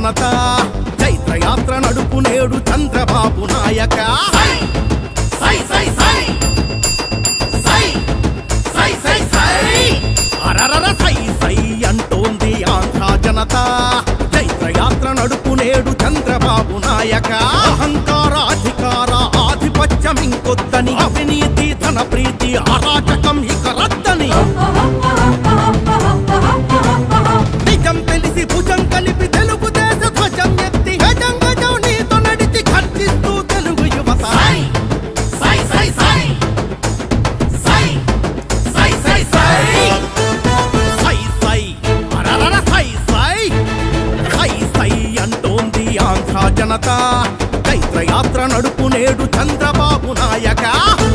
జనత చైత్రయాత్ర నడుపు నేడు చంద్రబాబు నాయక సై సై సై సై సై సై సై సై అరరర సై సై అంటోంది ఆంధ్ర జనత చైత్రయాత్ర నడుపు నేడు చంద్రబాబు నాయక అహంకార అధికార ఆధిపత్యం ఇంకొద్దని అవినీతి ధన ప్రీతి అరాచకం ఇక రద్దని నిజం తెలిసి భుజం కలిపి తెలుగుదేశ ధ్వజం ఎత్తి గజం గజం నీతో నడిచి ఖర్చిస్తూ తెలుగు యువత సై సై సై సై సై సై సై సై సై సై అరరర సై సై సై సై అంటోంది ఆంధ్ర జనత చైత్రయాత్ర నడుపు నేడు చంద్రబాబు నాయక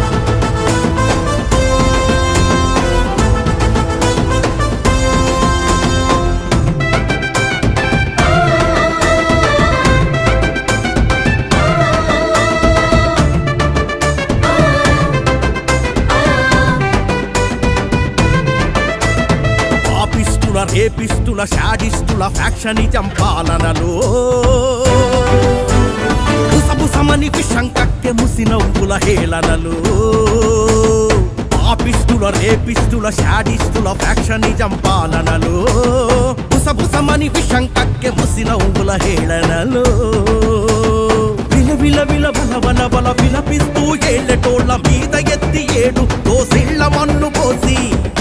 పాపిస్టుల రేపిస్టుల షాడిస్టుల ఫ్యాక్షనిజం పాలనలో బుసబుసమని విషం కట్టె ముసి నవ్వుల హేళనలు పాపిస్టుల రేపిస్టుల షాడిస్టుల ఫ్యాక్షనిజం పాలనలు బుసబుసమని విషం కక్కె ముసి నవ్వుల హేళనలు విల విల విల బల బల బల విలపిస్తూ ఏళ్ళటోళ్ళ మీద ఎత్తి ఏడు దోసిళ్ళ మన్ను పోసి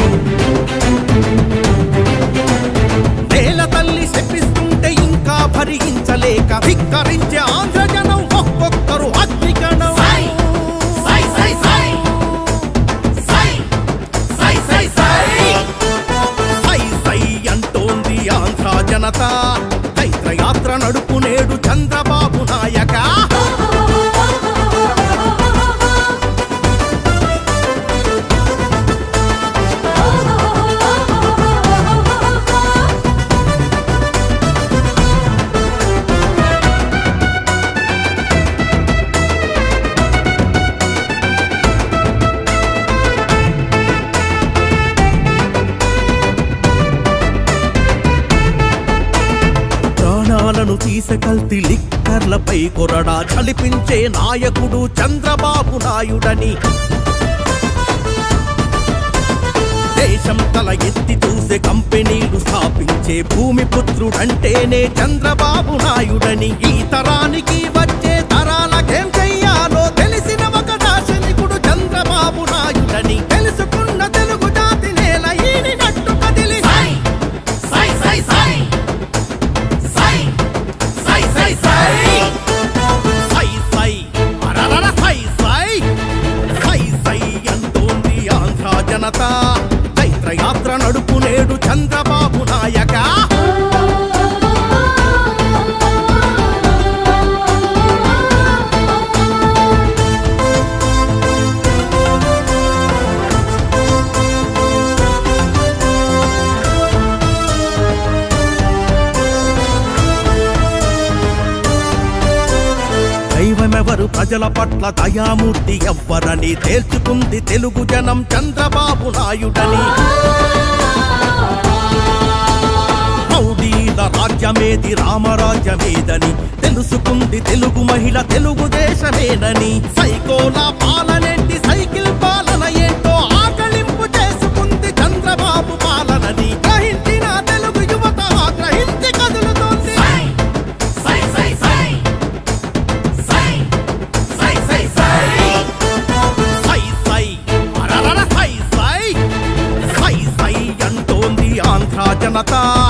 నేల తల్లి శపిస్తుంటే ఇంకా భరించలేక ధిక్కరించే ఆంధ్రజనం ఒక్కొక్కరు అగ్నిగణం సై సై సై సై సై సై సై సై సై సై అంటోంది ఆంధ్ర జనత చైత్రయాత్ర నడుపు నేడు చంద్రబాబు నాయక ప్రాణాలను తీసకల్తి లిక్కర్లపై కొరడా చలిపించే నాయకుడు చంద్రబాబు నాయుడని దేశం తల ఎత్తి చూసే కంపెనీలు స్థాపించే భూమి పుత్రుడంటేనే చంద్రబాబు నాయుడని ఈ తరానికి వచ్చే తరాలకేం చెయ్యాలో తెలిసిన ఒక దార్శనికుడు చంద్రబాబు నాయుడని తెలుసుకున్న తెలుగు జాతి నేల ఈడినట్టు కదిలి సై సై సై సై సై సై సై సై సై సై అరరర సై సై సై సై అంటోంది ఆంధ్ర జనత చైత్రయాత్ర నడుపు నేడు చంద్రబాబు నాయక దైవమెవరు ప్రజల పట్ల దయామూర్తి ఎవ్వరని తేల్చుకుంది తెలుగు జనం చంద్రబాబు నాయుడని రౌడీల రాజ్యమేది రామరాజ్యమేదని తెలుసుకుంది తెలుగు మహిళ తెలుగుదేశమేనని సైకోల పాలనేంటి సైకిల్ పాలన ఏంటో ఆకలింపు చేసుకుంది చంద్రబాబు పాలనని గ్రహించిన తెలుగు యువత గ్రహించి కదులుతోంది సై సై సై సై సై సై సై సై సై సై అరరర సై సై సై సై అంటోంది ఆంధ్ర జనత